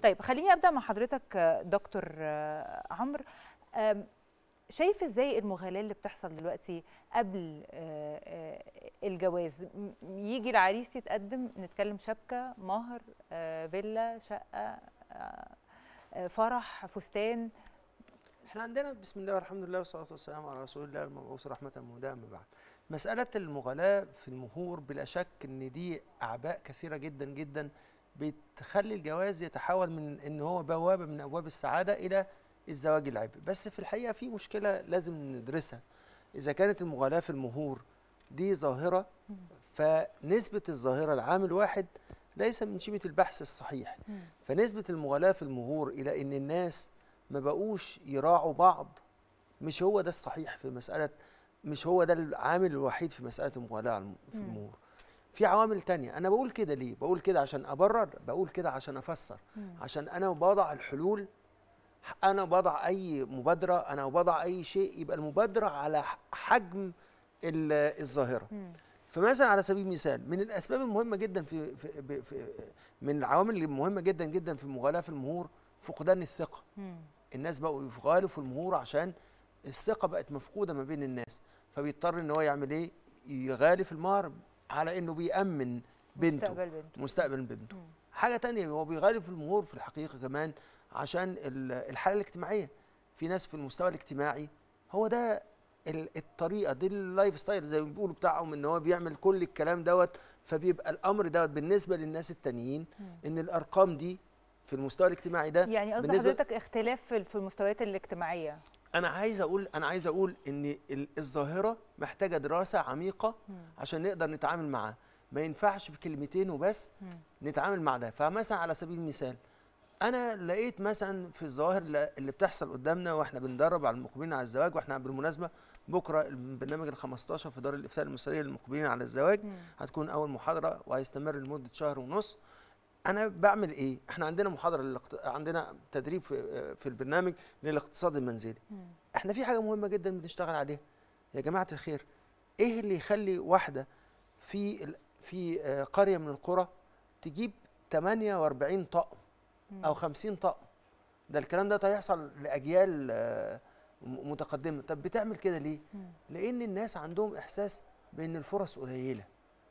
طيب خليني ابدا مع حضرتك دكتور عمرو شايف ازاي المغالاه اللي بتحصل دلوقتي قبل الجواز يجي العريس يتقدم نتكلم شبكه مهر فيلا شقه فرح فستان احنا عندنا بسم الله والحمد لله والصلاه والسلام على رسول الله المبعوث رحمه مهداه ما بعد مساله المغالاه في المهور بلا شك ان دي اعباء كثيره جدا جدا بتخلي الجواز يتحول من ان هو بوابه من ابواب السعاده الى الزواج العبء بس في الحقيقه في مشكله لازم ندرسها اذا كانت المغالاه في المهور دي ظاهره فنسبه الظاهره لعامل واحد ليس من شيمه البحث الصحيح فنسبه المغالاه في المهور الى ان الناس ما بقوش يراعوا بعض مش هو ده الصحيح في مساله مش هو ده العامل الوحيد في مساله المغالاه في المهور في عوامل تانية أنا بقول كده ليه؟ بقول كده عشان أبرر بقول كده عشان أفسر مم. عشان أنا بضع الحلول أنا بضع أي مبادرة أنا بضع أي شيء يبقى المبادرة على حجم الظاهرة مم. فمثلا على سبيل المثال من الأسباب المهمة جدا في, في, في من العوامل المهمة جدا جدا في المغالاة في المهور فقدان الثقة مم. الناس بقوا يغالوا في المهور عشان الثقة بقت مفقودة ما بين الناس فبيضطر ان هو يعمل ايه يغالي في المهر على انه بيأمن بنته مستقبل بنته مستقبل بنته مم. حاجه تانية هو بيغالي في المهور في الحقيقه كمان عشان الحاله الاجتماعيه في ناس في المستوى الاجتماعي هو ده الطريقه دي اللايف ستايل زي ما بيقولوا بتاعهم ان هو بيعمل كل الكلام دوت فبيبقى الامر دوت بالنسبه للناس التانيين ان الارقام دي في المستوى الاجتماعي ده يعني قصد حضرتك اختلاف في المستويات الاجتماعيه انا عايز اقول انا عايز اقول ان الظاهره محتاجه دراسه عميقه عشان نقدر نتعامل معاها ما ينفعش بكلمتين وبس نتعامل مع ده فمثلا على سبيل المثال انا لقيت مثلا في الظواهر اللي بتحصل قدامنا واحنا بندرب على المقبلين على الزواج واحنا بالمناسبه بكره البرنامج ال 15 في دار الافتاء المصريه للمقبلين على الزواج هتكون اول محاضره وهيستمر لمده شهر ونص انا بعمل ايه احنا عندنا محاضره للقت... عندنا تدريب في, في البرنامج للاقتصاد المنزلي مم. احنا في حاجه مهمه جدا بنشتغل عليها يا جماعه الخير ايه اللي يخلي واحده في في قريه من القرى تجيب 48 طقم مم. او 50 طقم ده الكلام ده هيحصل لاجيال متقدمه طب بتعمل كده ليه مم. لان الناس عندهم احساس بان الفرص قليله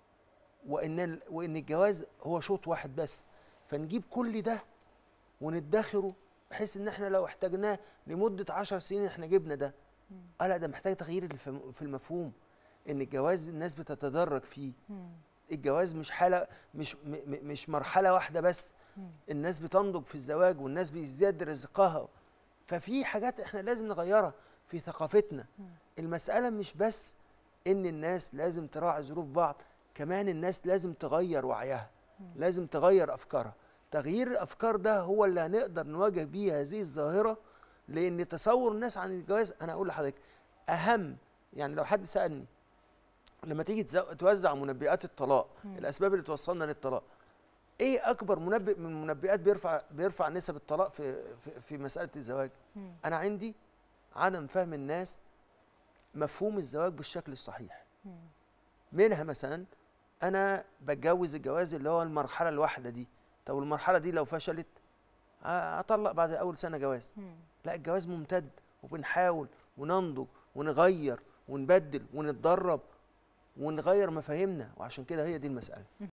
وان وان الجواز هو شوط واحد بس فنجيب كل ده وندخره بحيث ان احنا لو احتاجناه لمده 10 سنين احنا جبنا ده اه لا ده محتاج تغيير في المفهوم ان الجواز الناس بتتدرج فيه الجواز مش حاله مش مش مرحله واحده بس الناس بتنضج في الزواج والناس بيزداد رزقها ففي حاجات احنا لازم نغيرها في ثقافتنا المساله مش بس ان الناس لازم تراعي ظروف بعض كمان الناس لازم تغير وعيها لازم تغير افكارها تغيير الافكار ده هو اللي هنقدر نواجه بيه هذه الظاهره لان تصور الناس عن الجواز انا اقول لحضرتك اهم يعني لو حد سالني لما تيجي توزع منبئات الطلاق م. الاسباب اللي توصلنا للطلاق ايه اكبر منبئ من المنبئات بيرفع بيرفع نسب الطلاق في في, في مساله الزواج م. انا عندي عدم فهم الناس مفهوم الزواج بالشكل الصحيح م. منها مثلا انا بتجوز الجواز اللي هو المرحله الواحده دي طب المرحله دي لو فشلت اطلق بعد اول سنه جواز لا الجواز ممتد وبنحاول وننضج ونغير ونبدل ونتدرب ونغير مفاهيمنا وعشان كده هي دي المساله